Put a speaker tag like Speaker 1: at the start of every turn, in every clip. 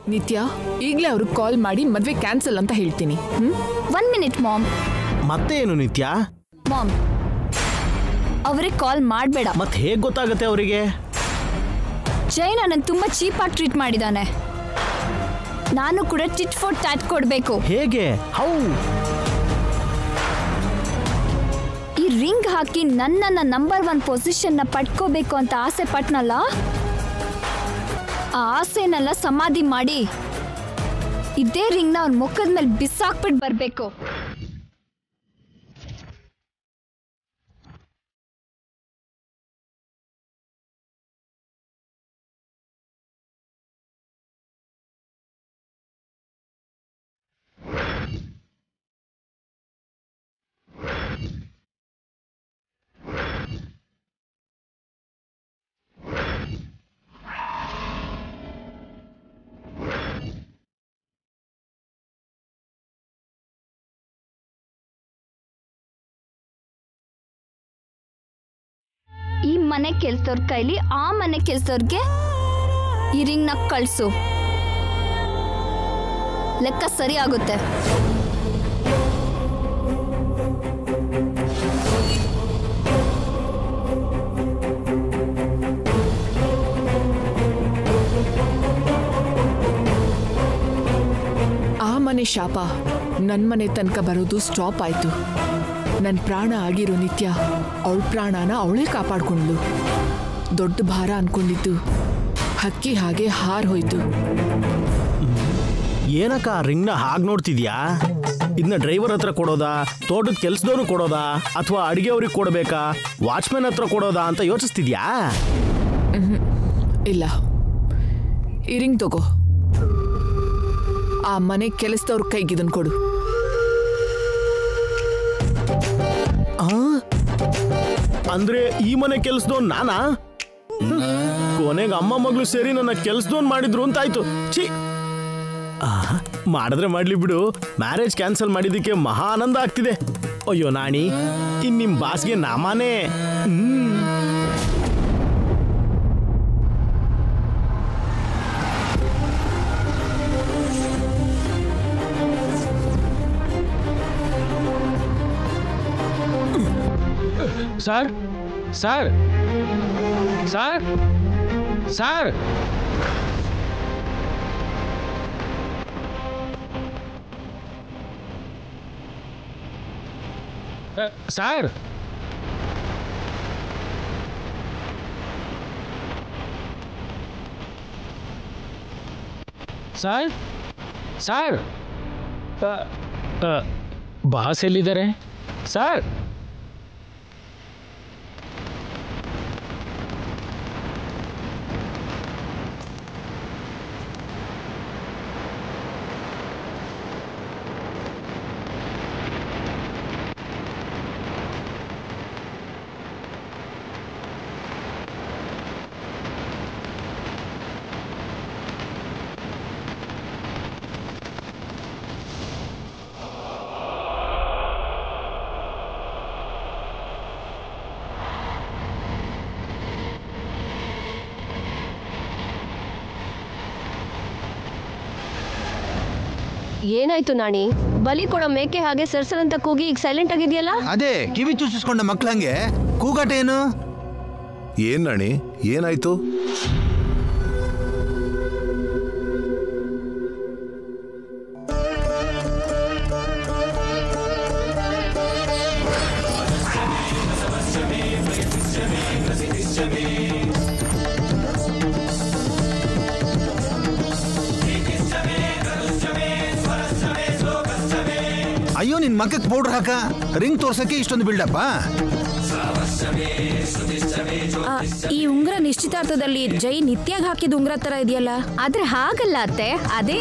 Speaker 1: ನಿತ್ಯ ಈಗಲೇ ಅವ್ರಿಗೆ ಕಾಲ್ ಮಾಡಿ ಮದ್ವೆ ಕ್ಯಾನ್ಸಲ್ ಅಂತ ಹೇಳ್ತೀನಿ ಹ್ಮ್
Speaker 2: ಒನ್ ಮಿನಿಟ್ ಮಾಮ್
Speaker 3: ಮತ್ತೆ ಏನು ನಿತ್ಯ
Speaker 2: ಮಾಮ್ ಅವ್ರಿಗೆ ಕಾಲ್ ಮಾಡಬೇಡ
Speaker 3: ಮತ್ತೆ ಹೇಗೆ ಗೊತ್ತಾಗುತ್ತೆ ಅವರಿಗೆ
Speaker 2: ಜೈ ನನ್ನ ತುಂಬಾ ಚೀಪಾಗಿ ಟ್ರೀಟ್ ಮಾಡಿದಾನೆ ನಾನು ಕೂಡ ಟಿಟ್ ಫೋರ್ ಟ್ಯಾಟ್ ಕೊಡಬೇಕು
Speaker 3: ಹೇಗೆ ಹೌ
Speaker 2: ಈ ರಿಂಗ್ ಹಾಕಿ ನನ್ನನ್ನ ನಂಬರ್ ಒನ್ ಪೊಸಿಷನ್ನ ಪಡ್ಕೋಬೇಕು ಅಂತ ಆಸೆ ಪಟ್ನಲ್ಲ ಆ ಆಸೆನೆಲ್ಲ ಸಮಾಧಿ ಮಾಡಿ ಇದೇ ರಿಂಗ್ನ ಅವ್ನ ಮುಖದ ಮೇಲೆ ಬಿಸಾಕ್ಬಿಟ್ಟು ಬರಬೇಕು ಈ ಮನೆ ಕೆಲ್ಸದವ್ರ ಕೈಲಿ ಆ ಮನೆ ಕೆಲ್ಸದವ್ರಿಗೆ ಈ ರಿಂಗ್ನ ಕಳ್ಸು ಲೆಕ್ಕ ಸರಿ ಆಗುತ್ತೆ
Speaker 1: ಆ ಮನೆ ಶಾಪ ನನ್ನ ಮನೆ ತನಕ ಬರೋದು ಸ್ಟಾಪ್ ಆಯ್ತು ನನ್ನ ಪ್ರಾಣ ಆಗಿರೋ ನಿತ್ಯ ಅವಳ ಪ್ರಾಣನ ಅವಳೇ ಕಾಪಾಡ್ಕೊಂಡ್ಲು ದೊಡ್ಡ ಭಾರ ಅನ್ಕೊಂಡಿದ್ದು ಹಕ್ಕಿ ಹಾಗೆ ಹಾರ್ ಹೋಯ್ತು
Speaker 3: ಏನಕ್ಕ ಆ ರಿಂಗ್ನ ಹಾಗೆ ನೋಡ್ತಿದ್ಯಾ ಇದನ್ನ ಡ್ರೈವರ್ ಹತ್ರ ಕೊಡೋದಾ ತೋಟದ ಕೆಲ್ಸದವ್ರು ಕೊಡೋದಾ ಅಥವಾ ಅಡಿಗೆ ಅವ್ರಿಗೆ ಕೊಡಬೇಕಾ ವಾಚ್ಮ್ಯಾನ್ ಹತ್ರ ಕೊಡೋದಾ ಅಂತ ಯೋಚಿಸ್ತಿದ್ಯಾ
Speaker 1: ಇಲ್ಲ ಈ ರಿಂಗ್ ತಗೋ ಆ ಮನೆ ಕೆಲಸದವ್ರ ಕೈಗೆ ಇದನ್ ಕೊಡು
Speaker 3: ಆ? ಅಂದ್ರೆ ಈ ಮನೆ ಕೆಲ್ಸದವನ್ ನಾನಾ ಕೊನೆಗೆ ಅಮ್ಮ ಮಗಳು ಸೇರಿ ನನ್ನ ಕೆಲ್ಸದವನ್ ಮಾಡಿದ್ರು ಅಂತಾಯ್ತು ಛೀ ಆ, ಮಾಡಿದ್ರೆ ಮಾಡ್ಲಿ ಬಿಡು ಮ್ಯಾರೇಜ್ ಕ್ಯಾನ್ಸಲ್ ಮಾಡಿದ್ದಕ್ಕೆ ಮಹಾ ಆನಂದ ಆಗ್ತಿದೆ ಅಯ್ಯೋ ನಾಣಿ ಇನ್ ನಿಮ್ ಬಾಸ್ಗೆ ನಾಮಾನೇ ಹ್ಮ್
Speaker 4: ಸರ್ ಸರ್ ಸರ್ ಸರ್ ಅ, ಸರ್ ಸರ್ ಸರ್ ಅ, ಅ, ಬಾಸ್ ಎಲ್ಲಿದ್ದಾರೆ ಸರ್
Speaker 5: ಏನಾಯ್ತು ನಾಣಿ ಬಲಿ ಕೊಡೋ ಮೇಕೆ ಹಾಗೆ ಸರ್ಸರ್ ಅಂತ ಕೂಗಿ ಈಗ ಸೈಲೆಂಟ್ ಆಗಿದೆಯಲ್ಲ
Speaker 6: ಅದೇ ಕಿವಿ ಚೂಸಿಸ್ಕೊಂಡ ಮಕ್ಳಂಗೆ ಕೂಗಾಟ ಏನು
Speaker 7: ಏನ್ ನಾಣಿ ಏನಾಯ್ತು
Speaker 6: ಅಯ್ಯೋ ನಿನ್ ಮಕ್ಕಕ್ಕೆ ಪೌಡರ್ ಹಾಕ ರಿಂಗ್ ತೋರ್ಸಕ್ಕೆ ಇಷ್ಟೊಂದು ಬಿಲ್ಡಪ್ಪ
Speaker 8: ಈ ಉಂಗ್ರ ನಿಶ್ಚಿತಾರ್ಥದಲ್ಲಿ ಜೈ ನಿತ್ಯಾಗ್ ಹಾಕಿದ ಉಂಗ್ರ ತರ ಇದೆಯಲ್ಲ
Speaker 2: ಆದ್ರೆ ಹಾಗಲ್ಲ ಅತ್ತೆ ಅದೇ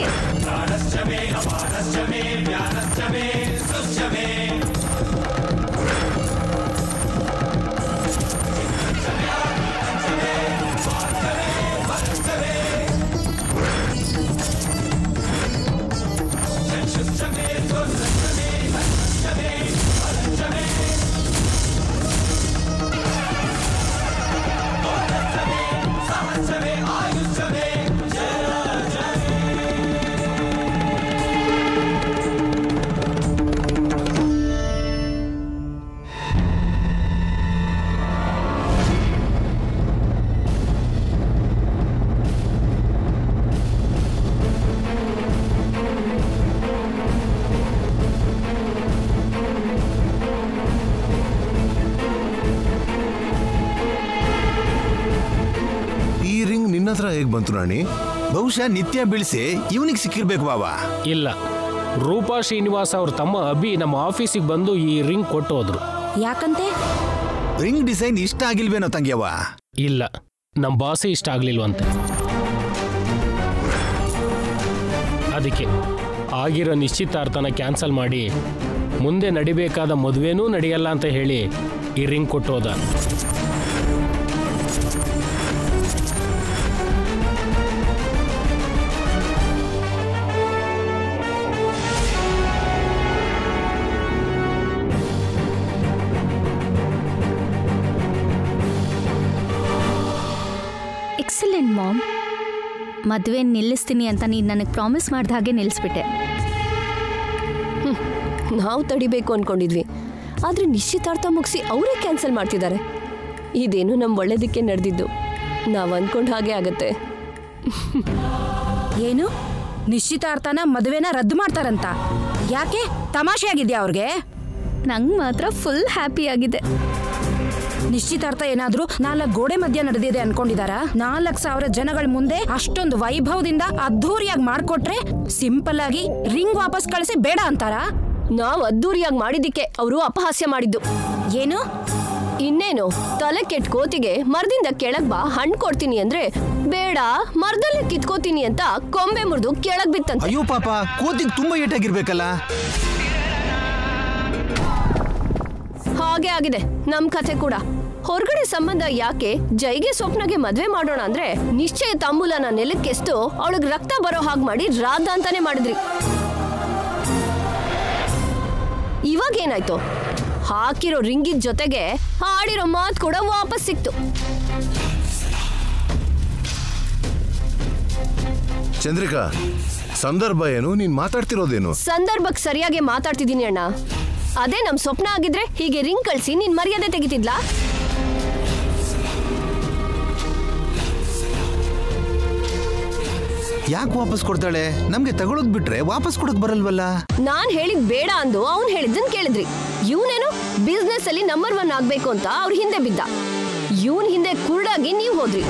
Speaker 7: ಹೇಗ್ ಬಂತು ರಾಣಿ
Speaker 6: ಬಹುಶಃ ನಿತ್ಯ ಬೀಳ್ಸಿ ಇವನಿಗೆ ಸಿಕ್ಕಿರ್ಬೇಕು ಬಾಬಾ
Speaker 4: ಇಲ್ಲ ರೂಪಾ ಶ್ರೀನಿವಾಸ್ ಅವ್ರ ತಮ್ಮ ಅಭಿ ನಮ್ಮ ಆಫೀಸಿಗೆ ಬಂದು ಈ ರಿಂಗ್ ಕೊಟ್ಟು ಹೋದ್ರು
Speaker 8: ಯಾಕಂತೆ
Speaker 6: ರಿಂಗ್ ಡಿಸೈನ್ ಇಷ್ಟ ಆಗಿಲ್ವೇನೋ ತಂಗ್ಯವ್ವ
Speaker 4: ಇಲ್ಲ ನಮ್ಮ ಬಾಸೇ ಇಷ್ಟ ಆಗ್ಲಿಲ್ವಂತೆ ಅದಕ್ಕೆ ಆಗಿರೋ ನಿಶ್ಚಿತಾರ್ಥನ ಕ್ಯಾನ್ಸಲ್ ಮಾಡಿ ಮುಂದೆ ನಡಿಬೇಕಾದ ಮದುವೆನೂ ನಡೆಯಲ್ಲ ಅಂತ ಹೇಳಿ ಈ ರಿಂಗ್ ಕೊಟ್ಟು ಹೋದ
Speaker 2: ಎಕ್ಸಲೆಂಟ್ ಮಾಮ್ ಮದುವೆ ನಿಲ್ಲಿಸ್ತೀನಿ ಅಂತ ನೀನು ನನಗೆ ಪ್ರಾಮಿಸ್ ಮಾಡಿದ ಹಾಗೆ ನಿಲ್ಲಿಸ್ಬಿಟ್ಟೆ
Speaker 5: ನಾವು ತಡಿಬೇಕು ಅನ್ಕೊಂಡಿದ್ವಿ ಆದ್ರೆ ನಿಶ್ಚಿತಾರ್ಥ ಮುಗಿಸಿ ಅವರೇ ಕ್ಯಾನ್ಸಲ್ ಮಾಡ್ತಿದ್ದಾರೆ ಇದೇನು ನಮ್ಮ ಒಳ್ಳೇದಕ್ಕೆ ನಡೆದಿದ್ದು ನಾವು ಅನ್ಕೊಂಡ ಹಾಗೆ ಆಗತ್ತೆ
Speaker 8: ಏನು ನಿಶ್ಚಿತಾರ್ಥನ ಮದುವೆನ ರದ್ದು ಮಾಡ್ತಾರಂತ ಯಾಕೆ ತಮಾಷೆ ಆಗಿದ್ಯಾ ಅವ್ರಿಗೆ
Speaker 2: ನಂಗೆ ಮಾತ್ರ ಫುಲ್ ಹ್ಯಾಪಿ ಆಗಿದೆ
Speaker 8: ನಿಶ್ಚಿತಾರ್ಥ ಏನಾದ್ರೂ ನಾಲ್ಕು ಗೋಡೆ ಮಧ್ಯ ನಡೆದಿದೆ ಅನ್ಕೊಂಡಿದಾರ ನಾಲ್ಕು ಸಾವಿರ ಜನಗಳ ಮುಂದೆ ಅಷ್ಟೊಂದು ವೈಭವದಿಂದ ಅದ್ಧೂರಿಯಾಗಿ ಮಾಡ್ಕೊಟ್ರೆ ಸಿಂಪಲ್ ಆಗಿ ರಿಂಗ್ ವಾಪಸ್ ಕಳಿಸಿ ಬೇಡ ಅಂತಾರ
Speaker 5: ನಾವು ಅದ್ದೂರಿಯಾಗಿ ಮಾಡಿದ್ದಕ್ಕೆ ಅವರು ಅಪಹಾಸ್ಯ ಮಾಡಿದ್ದು
Speaker 8: ಏನು
Speaker 5: ಇನ್ನೇನು ತಲೆ ಕೆಟ್ಟ ಕೋತಿಗೆ ಮರದಿಂದ ಕೆಳಗ್ ಬಾ ಹಣ್ಣು ಕೊಡ್ತೀನಿ ಅಂದ್ರೆ ಬೇಡ ಮರದಲ್ಲೇ ಕಿತ್ಕೋತೀನಿ ಅಂತ ಕೊಂಬೆ ಮುರಿದು ಕೆಳಗ್ ಬಿತ್ತಂತೆ
Speaker 6: ಅಯ್ಯೋ ಪಾಪ ಕೋತಿಗೆ ತುಂಬಾ ಏಟಾಗಿರ್ಬೇಕಲ್ಲ
Speaker 5: ಹಾಗೆ ಆಗಿದೆ ನಮ್ ಕಥೆ ಕೂಡ ಹೊರಗಡೆ ಸಂಬಂಧ ಯಾಕೆ ಜೈಗೆ ಸ್ವಪ್ನಗೆ ಮದ್ವೆ ಮಾಡೋಣ ಅಂದ್ರೆ ನಿಶ್ಚಯ ತಾಂಬೂಲನ ನೆಲಕ್ಕೆಸ್ತು ಅವಳಿಗೆ ರಕ್ತ ಬರೋ ಹಾಗೆ ಮಾಡಿ ರಾಧ ಅಂತಾನೆ ಮಾಡಿದ್ರಿ ಇವಾಗ ಏನಾಯ್ತು ಹಾಕಿರೋ ರಿಂಗಿದ್ ಜೊತೆಗೆ ಆಡಿರೋ ಮಾತು ಕೂಡ ವಾಪಸ್ ಸಿಕ್ತು
Speaker 7: ಚಂದ್ರಿಕಾ ಸಂದರ್ಭ ಏನು ನೀನ್ ಮಾತಾಡ್ತಿರೋದೇನು
Speaker 5: ಸಂದರ್ಭಕ್ಕೆ ಸರಿಯಾಗಿ ಮಾತಾಡ್ತಿದ್ದೀನಿ ಅಣ್ಣ ಅದೇ ನಮ್ ಸ್ವಪ್ನ ಆಗಿದ್ರೆ ಹೀಗೆ ರಿಂಗ್ ಕಳ್ಸಿ ನೀನ್ ಮರ್ಯಾದೆ ತೆಗಿತಿದ್ಲಾ
Speaker 6: ಯಾಕೆ ವಾಪಸ್ ಕೊಡ್ತಾಳೆ ನಮ್ಗೆ ತಗೊಳೋದ್ ಬಿಟ್ರೆ ವಾಪಸ್ ಕೊಡೋದ್ ಬರಲ್ವಲ್ಲ
Speaker 5: ನಾನ್ ಹೇಳಿದ್ ಬೇಡ ಅಂದು ಅವ್ನ್ ಹೇಳಿದ್ದನ್ ಕೇಳಿದ್ರಿ ಇವನೇನು ಬಿಸ್ನೆಸ್ ಅಲ್ಲಿ ನಂಬರ್ ಒನ್ ಆಗ್ಬೇಕು ಅಂತ ಅವ್ರ ಹಿಂದೆ ಬಿದ್ದ ಇವನ್ ಹಿಂದೆ ಕುರುಡಾಗಿ ನೀವ್ ಹೋದ್ರಿ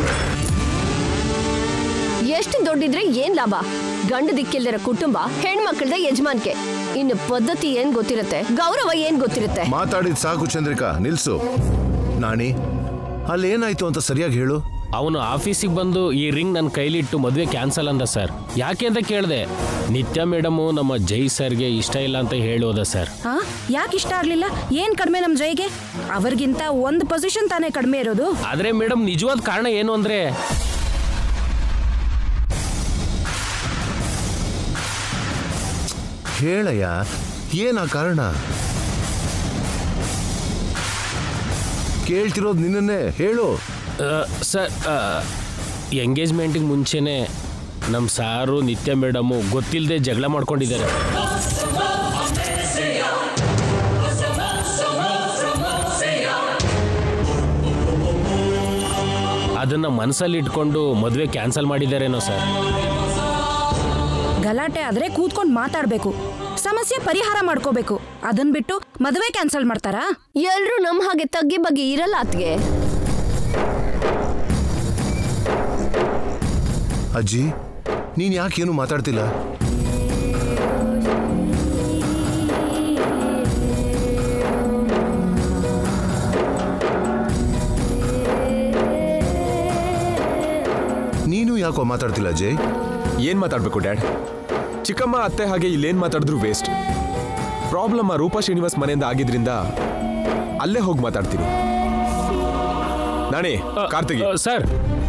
Speaker 5: ಎಷ್ಟು ದೊಡ್ಡಿದ್ರೆ ಏನ್ ಲಾಭ ಗಂಡ ದಿಕ್ಕಿಲ್ದಿರೋ ಕುಟುಂಬ ಹೆಣ್ಮಕ್ಳದ ಯಜಮಾನ್ಕೆ ಇನ್ನು ಪದ್ಧತಿ ಏನ್ ಗೊತ್ತಿರುತ್ತೆ ಗೌರವ ಏನ್ ಗೊತ್ತಿರುತ್ತೆ
Speaker 7: ಮಾತಾಡಿದ್ ಸಾಕು ಚಂದ್ರಿಕಾ ನಿಲ್ಸು ನಾಣಿ ಅಲ್ಲಿ ಏನಾಯ್ತು ಅಂತ ಸರಿಯಾಗಿ ಹೇಳು
Speaker 4: ಅವನು ಆಫೀಸಿಗೆ ಬಂದು ಈ ರಿಂಗ್ ನನ್ನ ಕೈಲಿಟ್ಟು ಮದುವೆ ಕ್ಯಾನ್ಸಲ್ ಅಂದ ಸರ್ ಯಾಕೆ ಅಂತ ಕೇಳಿದೆ ನಿತ್ಯ ಮೇಡಮು ನಮ್ಮ ಜೈ ಸರ್ಗೆ ಇಷ್ಟ ಇಲ್ಲ ಅಂತ ಹೇಳೋದ ಸರ್
Speaker 8: ಹಾ ಯಾಕೆ ಇಷ್ಟ ಆಗ್ಲಿಲ್ಲ ಏನ್ ಕಡಿಮೆ ನಮ್ ಜೈಗೆ ಅವ್ರಿಗಿಂತ ಒಂದು ಪೊಸಿಷನ್ ತಾನೇ ಕಡಿಮೆ ಇರೋದು
Speaker 4: ಆದರೆ ಮೇಡಮ್ ನಿಜವಾದ ಕಾರಣ ಏನು ಅಂದರೆ
Speaker 7: ಹೇಳಯ್ಯ ಏನ ಕಾರಣ ಕೇಳ್ತಿರೋದು ನಿನ್ನನ್ನೇ ಹೇಳು
Speaker 4: ಸರ್ ಎಂಗೇಜ್ಮೆಂಟಿಗೆ ಮುಂಚೆನೇ ನಮ್ಮ ಸಾರು ನಿತ್ಯ ಮೇಡಮು ಗೊತ್ತಿಲ್ಲದೆ ಜಗಳ ಮಾಡ್ಕೊಂಡಿದ್ದಾರೆ ಅದನ್ನು ಮನಸ್ಸಲ್ಲಿ ಇಟ್ಕೊಂಡು ಮದುವೆ ಕ್ಯಾನ್ಸಲ್ ಮಾಡಿದ್ದಾರೇನೋ ಸರ್
Speaker 8: ಗಲಾಟೆ ಆದ್ರೆ ಕೂತ್ಕೊಂಡು ಮಾತಾಡ್ಬೇಕು ಸಮಸ್ಯೆ ಪರಿಹಾರ ಮಾಡ್ಕೋಬೇಕು ಅದನ್ ಬಿಟ್ಟು ಮದುವೆ ಕ್ಯಾನ್ಸಲ್ ಮಾಡ್ತಾರಾ
Speaker 5: ಎಲ್ರೂ ನಮ್ ಹಾಗೆ ತಗ್ಗಿ ಬಗ್ಗೆ ಇರಲ್ಲ ಅತ್ಗೆ
Speaker 7: ಅಜ್ಜಿ ನೀನ್ ಯಾಕೇನು ಮಾತಾಡ್ತಿಲ್ಲ ನೀನು ಯಾಕೋ ಮಾತಾಡ್ತಿಲ್ಲ ಅಜಯ್
Speaker 9: ಏನ್ ಮಾತಾಡ್ಬೇಕು ಡ್ಯಾಡ್ ಚಿಕ್ಕಮ್ಮ ಅತ್ತೆ ಹಾಗೆ ಇಲ್ಲೇನ್ ಮಾತಾಡಿದ್ರು ವೇಸ್ಟ್ ಪ್ರಾಬ್ಲಮ್ ಆ ರೂಪಾ ಶ್ರೀನಿವಾಸ್ ಮನೆಯಿಂದ ಆಗಿದ್ರಿಂದ ಅಲ್ಲೇ ಹೋಗಿ ಮಾತಾಡ್ತೀನಿ ನಾಣಿ ಕಾರ್ತಿಗಿ
Speaker 4: ಅ, ಸರ್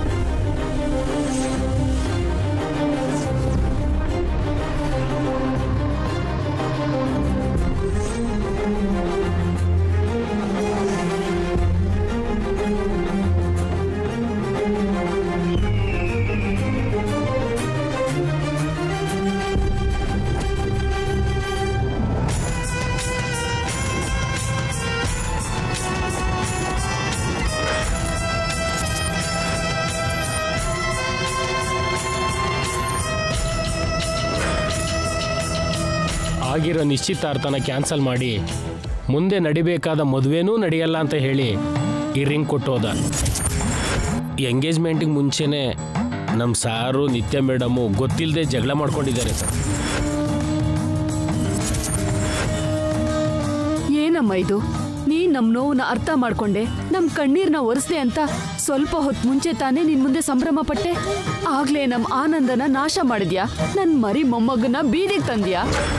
Speaker 4: ಆಗಿರೋ ನಿಶ್ಚಿತಾರ್ಥನ ಕ್ಯಾನ್ಸಲ್ ಮಾಡಿ ಮುಂದೆ ನಡಿಬೇಕಾದ ಮದುವೆನೂ ನಡೆಯಲ್ಲ ಅಂತ ಹೇಳಿ ಈ ರಿಂಗ್ ಕೊಟ್ಟು ಹೋದ ಎಂಗೇಜ್ಮೆಂಟಿಗೆ ಮುಂಚೆನೇ ನಮ್ಮ ಸಾರು ನಿತ್ಯ ಮೇಡಮು ಗೊತ್ತಿಲ್ಲದೆ ಜಗಳ ಮಾಡ್ಕೊಂಡಿದ್ದಾರೆ ಸರ್
Speaker 10: ಏನಮ್ಮ ಇದು ನೀ ನಮ್ ನೋವನ್ನ ಅರ್ಥ ಮಾಡ್ಕೊಂಡೆ ನಮ್ ಕಣ್ಣೀರ್ನ ಒರೆಸ್ದೆ ಅಂತ ಸ್ವಲ್ಪ ಹೊತ್ತು ಮುಂಚೆ ತಾನೇ ನಿನ್ ಮುಂದೆ ಸಂಭ್ರಮ ಪಟ್ಟೆ ಆಗ್ಲೇ ನಮ್ ಆನಂದನ ನಾಶ ಮಾಡಿದ್ಯಾ ನನ್ ಮರಿ ಮೊಮ್ಮಗನ ಬೀದಿಗೆ ತಂದ್ಯಾ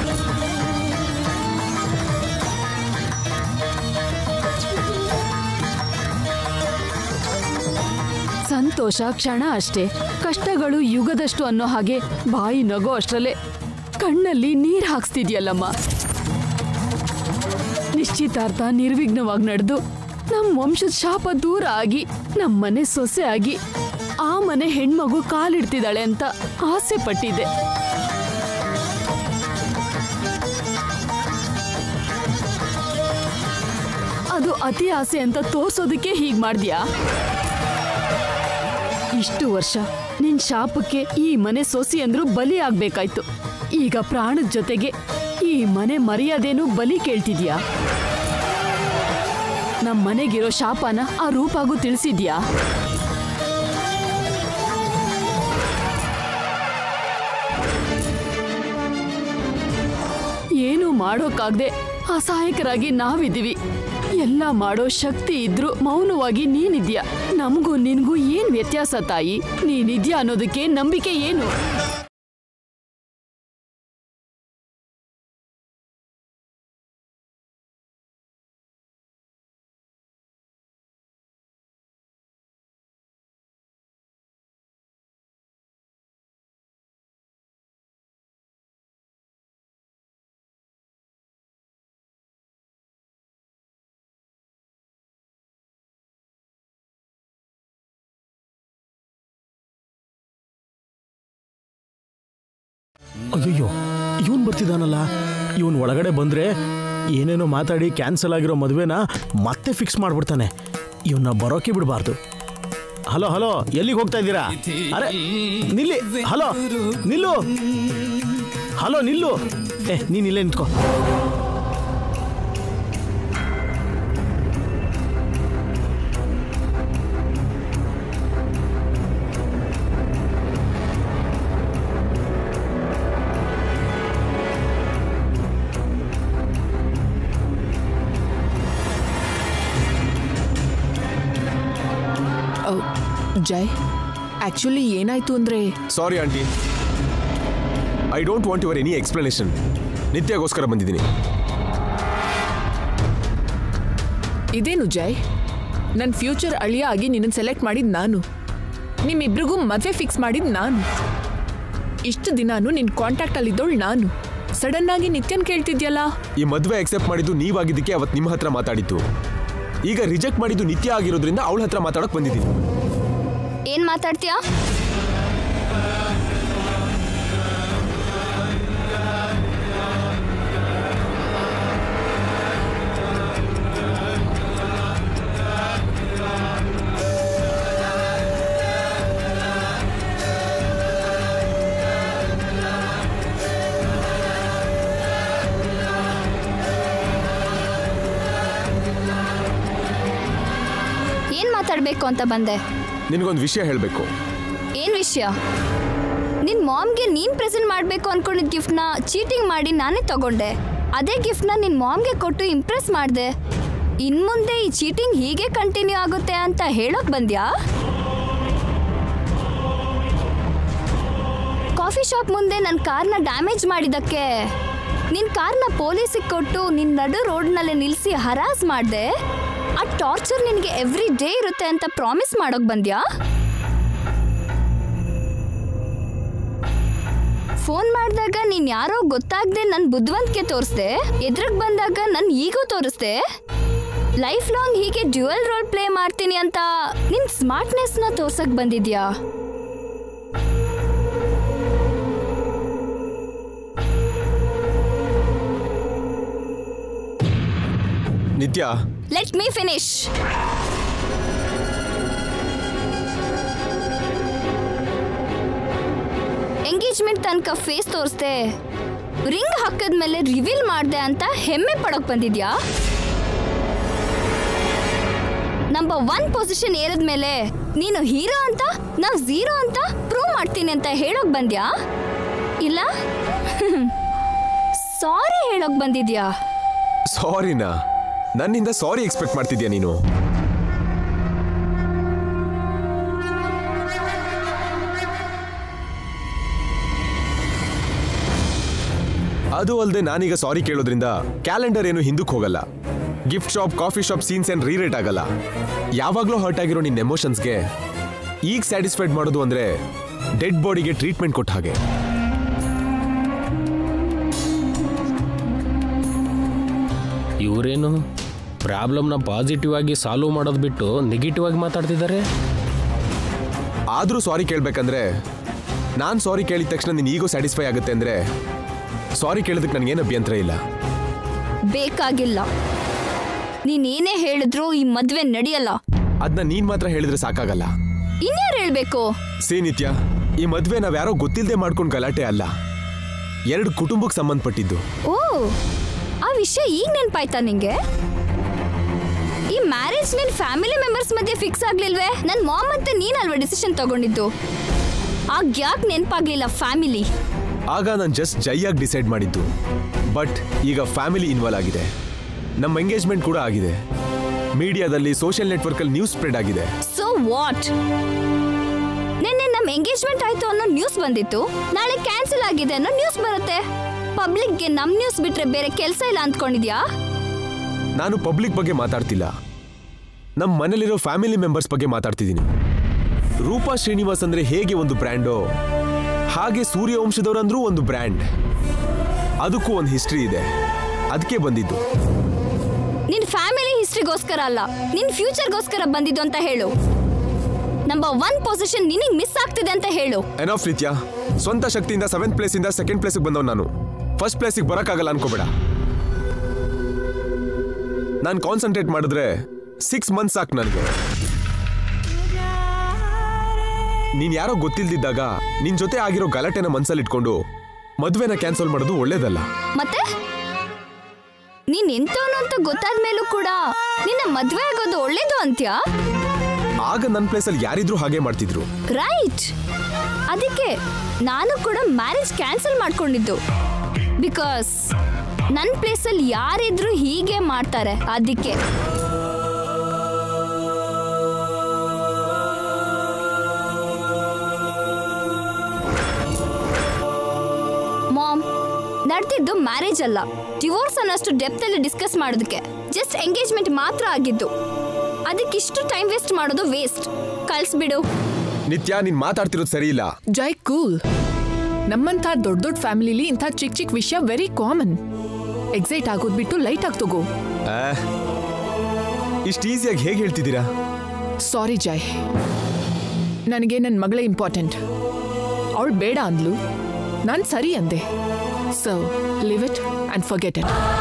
Speaker 10: ಸಂತೋಷ ಕ್ಷಣ ಅಷ್ಟೇ ಕಷ್ಟಗಳು ಯುಗದಷ್ಟು ಅನ್ನೋ ಹಾಗೆ ಬಾಯಿ ನಗೋ ಅಷ್ಟರಲ್ಲೇ ಕಣ್ಣಲ್ಲಿ ನೀರ್ ಹಾಕ್ಸ್ತಿದ್ಯಲ್ಲಮ್ಮ ನಿಶ್ಚಿತಾರ್ಥ ನಿರ್ವಿಘ್ನವಾಗಿ ನಡೆದು ನಮ್ಮ ವಂಶದ ಶಾಪ ದೂರ ಆಗಿ ನಮ್ಮ ಮನೆ ಸೊಸೆ ಆಗಿ ಆ ಮನೆ ಹೆಣ್ಮಗು ಕಾಲಿಡ್ತಿದ್ದಾಳೆ ಅಂತ ಆಸೆ ಪಟ್ಟಿದ್ದೆ ಅದು ಅತಿ ಆಸೆ ಅಂತ ತೋರ್ಸೋದಕ್ಕೆ ಹೀಗ್ ಮಾಡ್ದ್ಯಾ ಇಷ್ಟು ವರ್ಷ ನಿನ್ ಶಾಪಕ್ಕೆ ಈ ಮನೆ ಸೊಸಿ ಅಂದ್ರು ಬಲಿ ಆಗ್ಬೇಕಾಯ್ತು ಈಗ ಪ್ರಾಣದ ಜೊತೆಗೆ ಈ ಮನೆ ಮರ್ಯಾದೆನೂ ಬಲಿ ಕೇಳ್ತಿದ್ಯಾ ನಮ್ ಮನೆಗಿರೋ ಶಾಪನ ಆ ರೂಪಾಗೂ ತಿಳಿಸಿದ್ಯಾ ಏನು ಮಾಡೋಕ್ಕಾಗ್ದೆ ಅಸಹಾಯಕರಾಗಿ ನಾವಿದ್ದೀವಿ ಎಲ್ಲ ಮಾಡೋ ಶಕ್ತಿ ಇದ್ರೂ ಮೌನವಾಗಿ ನೀನಿದ್ಯಾ ನಮಗೂ ನಿನ್ಗೂ ಏನ್ ವ್ಯತ್ಯಾಸ ತಾಯಿ ನೀನಿದ್ಯಾ ಅನ್ನೋದಕ್ಕೆ ನಂಬಿಕೆ ಏನು
Speaker 3: ಅಯ್ಯಯ್ಯೋ ಇವನ್ ಬರ್ತಿದ್ದಾನಲ್ಲ ಇವನ್ ಒಳಗಡೆ ಬಂದ್ರೆ ಏನೇನೋ ಮಾತಾಡಿ ಕ್ಯಾನ್ಸಲ್ ಆಗಿರೋ ಮದುವೆನ ಮತ್ತೆ ಫಿಕ್ಸ್ ಮಾಡ್ಬಿಡ್ತಾನೆ ಇವನ್ನ ಬರೋಕೆ ಬಿಡಬಾರ್ದು ಹಲೋ ಹಲೋ ಎಲ್ಲಿಗೆ ಹೋಗ್ತಾ ಇದ್ದೀರಾ ಅರೆ ನಿಲ್ಲಿ ಹಲೋ ನಿಲ್ಲು ಹಲೋ ನಿಲ್ಲು ಏ ನೀನ್ ಇಲ್ಲೇ ನಿಂತ್ಕೋ
Speaker 1: ಅವ್, ಜಯ್ ಆಕ್ಚುಲಿ ಏನಾಯ್ತು ಅಂದ್ರೆ
Speaker 9: sorry aunty I don't want your any explanation ನಿತ್ಯಗೋಸ್ಕರ ಬಂದಿದ್ದೀನಿ
Speaker 1: ಇದೇನು ಜಯ್ ನನ್ನ ಫ್ಯೂಚರ್ ಅಳಿಯ ಆಗಿ ನಿನ್ನನ್ನು ಸೆಲೆಕ್ಟ್ ಮಾಡಿದ್ ನಾನು ನಿಮ್ಮಿಬ್ರಿಗೂ ಮದುವೆ ಫಿಕ್ಸ್ ಮಾಡಿದ್ ನಾನು ಇಷ್ಟು ದಿನಾನು ನಿನ್ನ ಕಾಂಟ್ಯಾಕ್ಟಲ್ಲಿದ್ದವಳು ನಾನು ಸಡನ್ ಆಗಿ ನಿತ್ಯನ್ ಕೇಳ್ತಿದ್ಯಲ್ಲ
Speaker 9: ಈ ಮದುವೆ ಅಕ್ಸೆಪ್ಟ್ ಮಾಡಿದ್ದು ನೀವಾಗಿದ್ದಕ್ಕೆ ಅವತ್ತು ನಿಮ್ಮ ಹತ್ರ ಮಾತಾಡಿದ್ದು ಈಗ ರಿಜೆಕ್ಟ್ ಮಾಡಿದ್ದು ನಿತ್ಯ ಆಗಿರೋದ್ರಿಂದ ಅವಳ ಹತ್ರ ಮಾತಾಡಕ್ ಬಂದಿದ್ದೀನಿ
Speaker 2: ಏನ್ ಮಾತಾಡ್ತೀಯಾ ಏನ್ ಮಾತಾಡ್ಬೇಕು ಅಂತ ಬಂದೆ
Speaker 9: ನಿನಗೊಂದು ವಿಷಯ ಹೇಳಬೇಕು
Speaker 2: ಏನ್ ವಿಷಯ ನಿನ್ ಮಾಮ್ಗೆ ನೀನ್ ಪ್ರೆಸೆಂಟ್ ಮಾಡ್ಬೇಕು ಅನ್ಕೊಂಡಿದ್ ಗಿಫ್ಟ್ನ ಚೀಟಿಂಗ್ ಮಾಡಿ ನಾನೇ ತಗೊಂಡೆ ಅದೇ ಗಿಫ್ಟ್ನ ನಿನ್ ಮಾಮ್ಗೆ ಕೊಟ್ಟು ಇಂಪ್ರೆಸ್ ಮಾಡ್ದೆ ಇನ್ ಮುಂದೆ ಈ ಚೀಟಿಂಗ್ ಹೀಗೆ ಕಂಟಿನ್ಯೂ ಆಗುತ್ತೆ ಅಂತ ಹೇಳೋಕ್ ಬಂದ್ಯಾ ಕಾಫಿ ಶಾಪ್ ಮುಂದೆ ನನ್ನ ಕಾರ್ನ ಡ್ಯಾಮೇಜ್ ಮಾಡಿದಕ್ಕೆ ನಿನ್ ಕಾರ್ನ ಪೊಲೀಸಿಗೆ ಕೊಟ್ಟು ನಿನ್ ನಡು ರೋಡ್ನಲ್ಲೇ ನಿಲ್ಲಿಸಿ ಹರಾಸ್ ಮಾಡ್ದೆ ಆ ಟಾರ್ಚರ್ ನಿನಗೆ ಎವ್ರಿ ಡೇ ಇರುತ್ತೆ ಅಂತ ಪ್ರಾಮಿಸ್ ಮಾಡೋಕ್ ಬಂದ್ಯಾ ಫೋನ್ ಮಾಡಿದಾಗ ನೀನ್ ಯಾರೋ ಗೊತ್ತಾಗ್ದೆ ನನ್ ಬುದ್ಧಿವಂತಿಕೆ ತೋರಿಸ್ದೆ ಎದುರಿಗೆ ಬಂದಾಗ ನನ್ ಈಗೋ ತೋರಿಸ್ದೆ ಲೈಫ್ ಲಾಂಗ್ ಹೀಗೆ ಡ್ಯುಯಲ್ ರೋಲ್ ಪ್ಲೇ ಮಾಡ್ತೀನಿ ಅಂತ ನಿನ್ ಸ್ಮಾರ್ಟ್ನೆಸ್ನ ತೋರ್ಸಕ್ ಬಂದಿದ್ಯಾ
Speaker 9: Nithya
Speaker 2: let me finish engagement ತನಕ ಫೇಸ್ ತೋರಿಸ್ದೆ ರಿಂಗ್ ಹಾಕದ್ಮೇಲೆ ರಿವೀಲ್ ಮಾಡ್ದೆ ಅಂತ ಹೆಮ್ಮೆ ಪಡೋಕ್ ಬಂದಿದ್ಯಾ ನಂಬರ್ ಒನ್ ಪೊಸಿಷನ್ ಏರಿದ್ಮೇಲೆ ನೀನು ಹೀರೋ ಅಂತ ನಾವು ಝೀರೋ ಅಂತ ಪ್ರೂವ್ ಮಾಡ್ತೀನಿ ಅಂತ ಹೇಳೋಕ್ ಬಂದ್ಯಾ ಇಲ್ಲ ಸಾರಿ ಹೇಳೋಕ್ ಬಂದಿದ್ಯಾ
Speaker 9: ಸಾರಿನಾ ನನ್ನಿಂದ ಸಾರಿ ಎಕ್ಸ್ಪೆಕ್ಟ್ ಮಾಡ್ತಿದ್ಯಾ ನೀನು ಅದು ಅಲ್ಲದೆ ನಾನೀಗ ಸಾರಿ ಕೇಳೋದ್ರಿಂದ ಕ್ಯಾಲೆಂಡರ್ ಏನು ಹಿಂದಕ್ಕೆ ಹೋಗಲ್ಲ gift shop coffee shop scenes ಏನ್ ರೀರೇಟ್ ಆಗಲ್ಲ ಯಾವಾಗಲೂ ಹರ್ಟ್ ಆಗಿರೋ ನಿನ್ನ ಎಮೋಷನ್ಸ್ಗೆ ಈಗ ಸ್ಯಾಟಿಸ್ಫೈಡ್ ಮಾಡೋದು ಅಂದ್ರೆ ಡೆಡ್ ಬಾಡಿಗೆ ಟ್ರೀಟ್ಮೆಂಟ್ ಕೊಟ್ಟ ಹಾಗೆ
Speaker 4: ಇವರೇನು ಪ್ರಾಬ್ಲಮ್ನ ಪಾಸಿಟಿವ್ ಆಗಿ ಸಾಲ್ವ್ ಮಾಡೋದು ಬಿಟ್ಟು ನೆಗೆಟಿವ್ ಆಗಿ ಮಾತಾಡ್ತಿದ್ದಾರೆ
Speaker 9: ಆದರೂ ಸಾರಿ ಕೇಳಬೇಕಂದ್ರೆ ನಾನು ಸಾರಿ ಕೇಳಿದ ತಕ್ಷಣ ನೀನು ಈಗೋ ಸ್ಯಾಟಿಸ್ಫೈ ಆಗುತ್ತೆ ಅಂದರೆ ಸಾರಿ ಕೇಳೋದಕ್ಕೆ ನನಗೇನು ಅಭ್ಯಂತರ ಇಲ್ಲ
Speaker 2: ಬೇಕಾಗಿಲ್ಲ ನೀನೇನೇ ಹೇಳಿದ್ರು ಈ ಮದ್ವೆ ನಡೆಯಲ್ಲ
Speaker 9: ಅದನ್ನ ನೀನು ಮಾತ್ರ ಹೇಳಿದ್ರೆ ಸಾಕಾಗಲ್ಲ
Speaker 2: ಇನ್ಯಾರು ಹೇಳ್ಬೇಕು
Speaker 9: ಸೇ ನಿತ್ಯ ಈ ಮದುವೆ ನಾವ್ಯಾರೋ ಗೊತ್ತಿಲ್ಲದೆ ಮಾಡ್ಕೊಂಡು ಗಲಾಟೆ ಅಲ್ಲ ಎರಡು ಕುಟುಂಬಕ್ಕೆ ಸಂಬಂಧಪಟ್ಟಿದ್ದು
Speaker 2: ಓ ಆ ವಿಷಯ ಈಗ ನೆನ್ಪಾಯ್ತಾ ನಿಂಗೆ ಈ ಮ್ಯಾರೇಜ್ ನಿನ್ ಫ್ಯಾಮಿಲಿ ಮೆಂಬರ್ಸ್ ಮಧ್ಯೆ ಫಿಕ್ಸ್ ಆಗ್ಲಿಲ್ವೇ ನನ್ ಮಾಮ್ ಮತ್ತೆ ನೀನ್ ಅಲ್ವಾ ಡಿಸಿಷನ್ ತಗೊಂಡಿದ್ದು ಆಗ ಯಾಕೆ ನೆನ್ಪಾಗ್ಲಿಲ್ಲ ಫ್ಯಾಮಿಲಿ
Speaker 9: ಆಗ ನಾನು ಜಸ್ಟ್ ಜೈಯಾಗಿ ಡಿಸೈಡ್ ಮಾಡಿದ್ದು ಬಟ್ ಈಗ ಫ್ಯಾಮಿಲಿ ಇನ್ವಾಲ್ವ್ ಆಗಿದೆ ನಮ್ಮ ಎಂಗೇಜ್ಮೆಂಟ್ ಕೂಡ ಆಗಿದೆ ಮೀಡಿಯಾದಲ್ಲಿ ಸೋಷಿಯಲ್ ನೆಟ್ವರ್ಕಲ್ಲಿ ನ್ಯೂಸ್ ಸ್ಪ್ರೆಡ್ ಆಗಿದೆ
Speaker 2: ಸೊ ವಾಟ್ ನಿನ್ನೆ ನಮ್ ಎಂಗೇಜ್ಮೆಂಟ್ ಆಯ್ತು ಅನ್ನೋ ನ್ಯೂಸ್ ಬಂದಿತ್ತು ನಾಳೆ ಕ್ಯಾನ್ಸಲ್ ಆಗಿದೆ ಅನ್ನೋ ನ್ಯೂಸ್ ಬರುತ್ತೆ ಪಬ್ಲಿಕ್ಗೆ ನಮ್ ನ್ಯೂಸ್ ಬಿಟ್ರೆ ಬೇರೆ ಕೆಲಸ ಇಲ್ಲ ಅಂದ್ಕೊಂಡಿದ್ಯಾ
Speaker 9: ನಾನು ಪಬ್ಲಿಕ್ ಬಗ್ಗೆ ಮಾತಾಡ್ತಿಲ್ಲ ನಮ್ಮ ಮನೇಲಿರೋ ಫ್ಯಾಮಿಲಿ ಮೆಂಬರ್ಸ್ ಬಗ್ಗೆ ಮಾತಾಡ್ತಿದ್ದೀನಿ ರೂಪಾ ಶ್ರೀನಿವಾಸ್ ಅಂದ್ರೆ ಹೇಗೆ ಒಂದು ಬ್ರ್ಯಾಂಡೋ ಹಾಗೆ ಸೂರ್ಯವಂಶದವರಂದ್ರೂ ಒಂದು ಬ್ರ್ಯಾಂಡ್ ಅದಕ್ಕೂ ಒಂದು ಹಿಸ್ಟ್ರಿ ಇದೆ ಅದಕ್ಕೆ ಬಂದಿದ್ದು
Speaker 2: ನಿನ್ ಫ್ಯಾಮಿಲಿ ಹಿಸ್ಟ್ರಿಗೋಸ್ಕರ ಅಲ್ಲ ನಿನ್ ಫ್ಯೂಚರ್ಗೋಸ್ಕರ ಬಂದಿದ್ದು ಅಂತ ಹೇಳು ನಂಬರ್ ಒನ್ ಪೊಸಿಷನ್ ನಿನಗ್ ಮಿಸ್ ಆಗ್ತಿದೆ ಅಂತ ಹೇಳು
Speaker 9: ಎನಫ್ ನಿತ್ಯ ಸ್ವಂತ ಶಕ್ತಿಯಿಂದ ಸೆವೆಂತ್ ಪ್ಲೇಸಿಂದ ಸೆಕೆಂಡ್ ಪ್ಲೇಸಿಗೆ ಬಂದವ್ ನಾನು ಫಸ್ಟ್ ಪ್ಲೇಸಿಗೆ ಬರೋಕ್ಕಾಗಲ್ಲ ಅನ್ಕೋಬೇಡ ನಾನು ಕಾನ್ಸಂಟ್ರೇಟ್ ಮಾಡಿದ್ರೆ ಸಿಕ್ಸ್ ಮಂತ್ಸ್ ಸಾಕು ನನಗೆ ನೀನ್ ಯಾರೋ ಗೊತ್ತಿಲ್ದಿದ್ದಾಗ ನಿನ್ ಜೊತೆ ಆಗಿರೋ ಗಲಾಟೆನ ಮನ್ಸಲ್ಲಿ ಇಟ್ಕೊಂಡು ಮದ್ವೆನ ಕ್ಯಾನ್ಸಲ್ ಮಾಡೋದು ಒಳ್ಳೇದಲ್ಲ
Speaker 2: ಮತ್ತೆ ನೀನ್ ಎಂತವನು ಅಂತ ಗೊತ್ತಾದ ಮೇಲೂ ಕೂಡ ನಿನ್ನ ಮದ್ವೆ ಆಗೋದು ಒಳ್ಳೇದು ಅಂತ್ಯಾ
Speaker 9: ಆಗ ನನ್ನ ಪ್ಲೇಸಲ್ಲಿ ಯಾರಿದ್ರು ಹಾಗೆ ಮಾಡ್ತಿದ್ರು
Speaker 2: ರೈಟ್ ಅದಕ್ಕೆ ನಾನು ಕೂಡ ಮ್ಯಾರೇಜ್ ಕ್ಯಾನ್ಸಲ್ ಮಾಡ್ಕೊಂಡಿದ್ದು ಬಿಕಾಸ್ ನನ್ನ ಪ್ಲೇಸಲ್ಲಿ ಯಾರಿದ್ರು ಹೀಗೆ ಮಾಡ್ತಾರೆ ಅದಕ್ಕೆ ಮಾಮ್ ನಡೆದಿದ್ದು ಮ್ಯಾರೇಜ್ ಅಲ್ಲ ಡಿವೋರ್ಸ್ ಅನ್ನೋಷ್ಟು ಡೆಪ್ತ್ ಅಲ್ಲಿ ಡಿಸ್ಕಸ್ ಮಾಡೋದಕ್ಕೆ ಜಸ್ಟ್ ಎಂಗೇಜ್ಮೆಂಟ್ ಮಾತ್ರ ಆಗಿದ್ದು ಅದಕ್ಕಿಷ್ಟು ಟೈಮ್ ವೇಸ್ಟ್ ಮಾಡೋದು ವೇಸ್ಟ್ ಕಳ್ಸ್ಬಿಡು
Speaker 9: ನಿತ್ಯ ನೀನ್ ಮಾತಾಡ್ತಿರೋದು ಸರಿ ಇಲ್ಲ
Speaker 1: ಜೈ ಕೂಲ್ ನಮ್ಮಂಥ ದೊಡ್ಡ ದೊಡ್ಡ ಫ್ಯಾಮಿಲಿಲಿ ಇಂಥ ಚಿಕ್ಕ ಚಿಕ್ಕ ವಿಷಯ ವೆರಿ ಕಾಮನ್ ಎಕ್ಸೈಟ್ ಆಗೋದ್ ಬಿಟ್ಟು ಲೈಟ್ ಆಗಿ ತಗೋ
Speaker 9: ಇಷ್ಟು ಈಸಿಯಾಗಿ ಹೇಗೆ ಹೇಳ್ತಿದ್ದೀರಾ
Speaker 1: ಸಾರಿ ಜೈ ನನಗೆ ನನ್ನ ಮಗಳೇ ಇಂಪಾರ್ಟೆಂಟ್ ಅವಳು ಬೇಡ ಅಂದ್ಲು ನಾನು ಸರಿ ಅಂದೆ so leave it and forget it